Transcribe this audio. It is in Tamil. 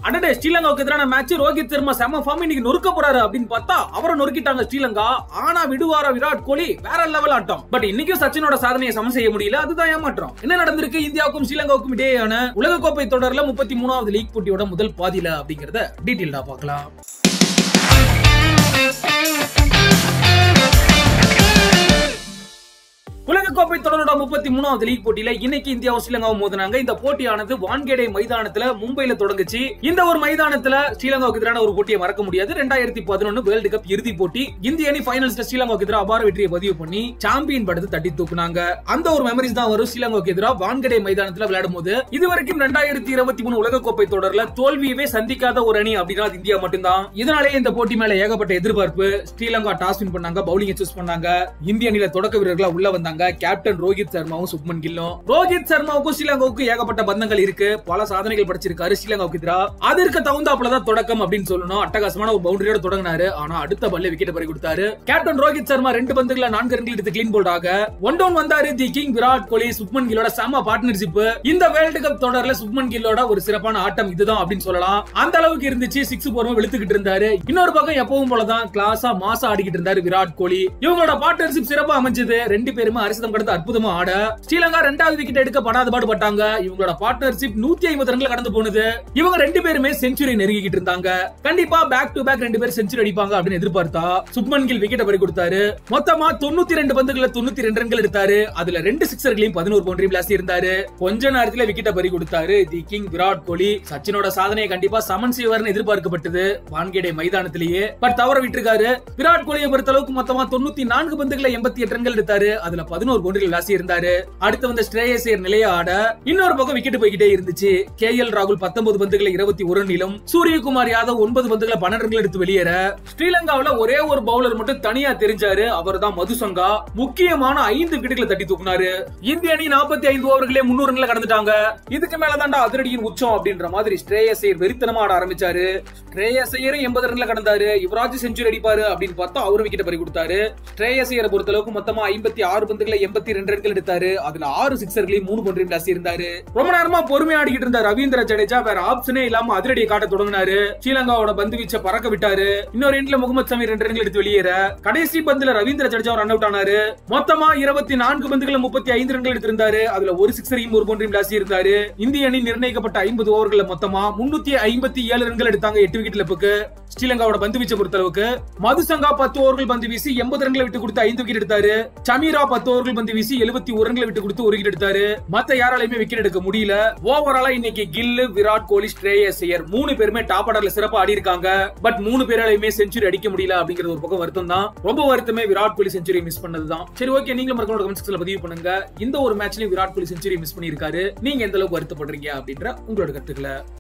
அடடே ஸ்ரீலங்காவுக்கு எதிரான மேட்ச் ரோஹித் சர்மா செம ஃபார்ம் இன்னைக்கு நொறுக்க போறாரு அப்படின்னு பார்த்தா அவரை நொறுக்கிட்டாங்க ஸ்ரீலங்கா ஆனா விடுவாரா விராட் கோலி வேற லெவல் ஆட்டம் பட் இன்னைக்கும் சச்சினோட சாதனையை சமன் செய்ய முடியல அதுதான் ஏமாற்றம் என்ன நடந்திருக்கு இந்தியாவுக்கும் ஸ்ரீலங்காவுக்கும் இடையேயான உலகக்கோப்பை தொடர்ல முப்பத்தி மூணாவது லீக் போட்டியோட முதல் பாதியில அப்படிங்கறத டீட்டெயில்டா பார்க்கலாம் உலகக்கோப்பை தொடரோட முப்பத்தி மூணாவது லீக் போட்டியில இன்னைக்கு இந்தியாவும் ஸ்ரீலங்காவும் மோதினாங்க இந்த போட்டியானது வான்கேடே மைதானத்துல மும்பைல தொடங்குச்சு இந்த ஒரு மைதானத்துல ஸ்ரீலங்காவுக்கு எதிரான ஒரு போட்டியை மறக்க முடியாது ரெண்டாயிரத்தி பதினொன்னு வேர்ல்டு கப் இறுதி போட்டி இந்திய அணி பைனல்ஸ்ல ஸ்ரீலங்காவுக்கு எதிராக அபார வெற்றியை பதிவு பண்ணி சாம்பியன் படத்தை தட்டி தூக்குனாங்க அந்த ஒரு மெமரிஸ் தான் வரும் ஸ்ரீலங்காவுக்கு எதிராக வான்கடே மைதானத்துல விளையாடும் போது இதுவரைக்கும் ரெண்டாயிரத்தி இருபத்தி மூணு உலகக்கோப்பை தொடர்ல தோல்வியவே சந்திக்காத ஒரு அணி அப்படின்னா அது இந்தியா மட்டும்தான் இதனாலேயே இந்த போட்டி மேல ஏகப்பட்ட எதிர்பார்ப்பு ஸ்ரீலங்கா டாஸ் வின் பண்ணாங்க பவுலிங் சூஸ் பண்ணாங்க இந்திய அணியில தொடக்க வீரர்களா உள்ள வந்தாங்க கேப்டன் ரோஹித் சர்மாவும் சுப்மன் கில்லும் ரோஹித் சர்மாவுக்கும் ஸ்ரீலங்காவுக்கும் ஏகப்பட்ட பந்தங்கள் இருக்கு பல சாதனைகள் படைச்சிருக்காரு ஸ்ரீலங்காவுக்கு எதிராக அதற்கு தகுந்தாப்புல தான் தொடக்கம் அப்படின்னு சொல்லணும் அட்டகாசமான ஒரு பவுண்டரியோட தொடங்கினாரு ஆனா அடுத்த பல்ல விக்கெட் பறி கொடுத்தாரு கேப்டன் ரோஹித் சர்மா ரெண்டு பந்துகள நான்கு ரன்கள் எடுத்து கிளீன் போல்டாக ஒன் டவுன் வந்தாரு தி கிங் விராட் கோலி சுப்மன் கில்லோட செம பார்ட்னர்ஷிப் இந்த வேர்ல்டு கப் தொடர்ல சுப்மன் கில்லோட ஒரு சிறப்பான ஆட்டம் இதுதான் அப்படின்னு சொல்லலாம் அந்த அளவுக்கு இருந்துச்சு சிக்ஸ் போறவங்க வெளுத்துக்கிட்டு இருந்தாரு இன்னொரு பக்கம் எப்பவும் போலதான் கிளாஸா மாசா ஆடிக்கிட்டு இருந்தாரு விராட் கோலி இவங்களோட பார்ட்னர்ஷிப் சிறப்பா அமைஞ்சது ரெண்டு பேருமே அரிசதம் கடந்து அற்புதமா ஆட ஸ்ரீலங்கா ரெண்டாவது விக்கெட் எடுக்க படாத பாடுபட்டாங்க இவங்களோட பார்ட்னர்ஷிப் நூத்தி ஐம்பது ரன்கள் கடந்து போனது இவங்க ரெண்டு பேருமே செஞ்சுரி நெருங்கிக்கிட்டு இருந்தாங்க கண்டிப்பா பேக் டு பேக் ரெண்டு பேரும் செஞ்சுரி அடிப்பாங்க அப்படின்னு எதிர்பார்த்தா சுப்மன் கில் விக்கெட் பறி கொடுத்தாரு மொத்தமா தொண்ணூத்தி ரெண்டு பந்துகளை தொண்ணூத்தி ரெண்டு ரன்கள் எடுத்தாரு அதுல ரெண்டு சிக்ஸர்களையும் பதினோரு பவுண்டரி பிளாஸ்ட் இருந்தாரு கொஞ்ச நேரத்துல விக்கெட்டை பறி கொடுத்தாரு தி கிங் விராட் கோலி சச்சினோட சாதனையை கண்டிப்பா சமன் செய்வார்னு எதிர்பார்க்கப்பட்டது வான்கேடே மைதானத்திலேயே பட் தவற விட்டுருக்காரு விராட் கோலியை பொறுத்த அளவுக்கு மொத்தமா தொண்ணூத்தி நான்கு பந்துகளை எண்பத்தி எட்டு ரன்கள் எடுத்தாரு அதுல பதினோரு பவுண்டரிகள் விளாசி இருந்தாரு அடுத்து வந்த ஸ்ரேயசேர் நிலைய ஆட இன்னொரு பக்கம் விக்கெட் போய்கிட்டே இருந்துச்சு கே எல் ராகுல் பத்தொன்பது பந்துகளை இருபத்தி ஒரு ரன்னிலும் சூரியகுமார் யாதவ் ஒன்பது பந்துகளை பன்னெண்டு ரன்கள் எடுத்து வெளியேற ஸ்ரீலங்காவுல ஒரே ஒரு பவுலர் மட்டும் தனியா தெரிஞ்சாரு அவர் தான் மதுசங்கா முக்கியமான ஐந்து விக்கெட்டுகளை தட்டி தூக்குனாரு இந்திய அணி நாற்பத்தி ஐந்து ஓவர்களே முன்னூறு ரன்ல கடந்துட்டாங்க இதுக்கு மேல தாண்டா அதிரடியின் உச்சம் அப்படின்ற மாதிரி ஸ்ரேயசையர் வெறித்தனமா ஆட ஆரம்பிச்சாரு ஸ்ரேயசையரும் எண்பது ரன்ல கடந்தாரு யுவராஜ் செஞ்சுரி அடிப்பாரு அப்படின்னு பார்த்தா அவரும் விக்கெட் பறி கொடுத்தாரு ஸ்ரேயசையரை பொறுத்த அளவுக்கு மொத்தமா ஐம்பத்தி ஆறு பந்துகளை எண்பத்தி ரெண்டு ரன்கள் எடுத்தாரு அதுல ஆறு சிக்ஸர்களையும் மூணு பவுண்டரி பிளாஸ் இருந்தாரு ரொம்ப நேரமா பொறுமையா ஆடிக்கிட்டு இருந்த ரவீந்திர ஜடேஜா வேற ஆப்ஷனே இல்லாம அதிரடியை காட்ட தொடங்கினாரு ஸ்ரீலங்காவோட பந்து வீச்ச பறக்க விட்டாரு இன்னொரு எண்ட்ல முகமது சமீர் ரெண்டு ரன்கள் எடுத்து வெளியேற கடைசி பந்துல ரவீந்திர ஜடேஜா ரன் அவுட் ஆனாரு மொத்தமா இருபத்தி நான்கு பந்துகளை முப்பத்தி ஐந்து ரன்கள் எடுத்திருந்தாரு அதுல ஒரு சிக்ஸரையும் ஒரு பவுண்டரியும் பிளாஸ் இருந்தாரு இந்திய அணி நிர்ணயிக்கப்பட்ட ஐம்பது ஓவர்கள் மொத்தமா முன்னூத்தி ஐம்பத்தி ஏழு ரன்கள் எடுத்தாங்க எட்டு விக்கெட் இழப்புக்கு ஸ்ரீலங்காவோட பந்து வீச்சை பொறுத்த அளவுக்கு மதுசங்கா பத்து ஓவர்கள் பந்து வீசி எண்பது ரன்களை விட்டு கொடுத்து ஐந்து விக்கெட் எடுத்தாரு சமீரா பத்து ஓவர்கள் பந்து வீசி எழுபத்தி ஒரு ரன்களை விட்டு கொடுத்து ஒரு விக்கெட் எடுத்தாரு மத்த யாராலையுமே விக்கெட் எடுக்க முடியல ஓவராலா இன்னைக்கு கில்லு விராட் கோலி ஸ்ரேயஸ் ஐயர் மூணு பேருமே டாப் ஆர்டர்ல சிறப்பா ஆடி இருக்காங்க பட் மூணு பேராலையுமே செஞ்சுரி அடிக்க முடியல அப்படிங்கிறது ஒரு பக்கம் வருத்தம் தான் ரொம்ப வருத்தமே விராட் கோலி செஞ்சுரி மிஸ் பண்ணதுதான் சரி ஓகே நீங்களும் மறக்காம கமெண்ட் செக்ஷன்ல பதிவு பண்ணுங்க இந்த ஒரு மேட்ச்லயும் விராட் கோலி செஞ்சுரி மிஸ் பண்ணியிருக்காரு நீங்க எந்த அளவுக்கு வருத்தப்படுறீங்க அப்படின்ற உங்களோட கருத்துக்களை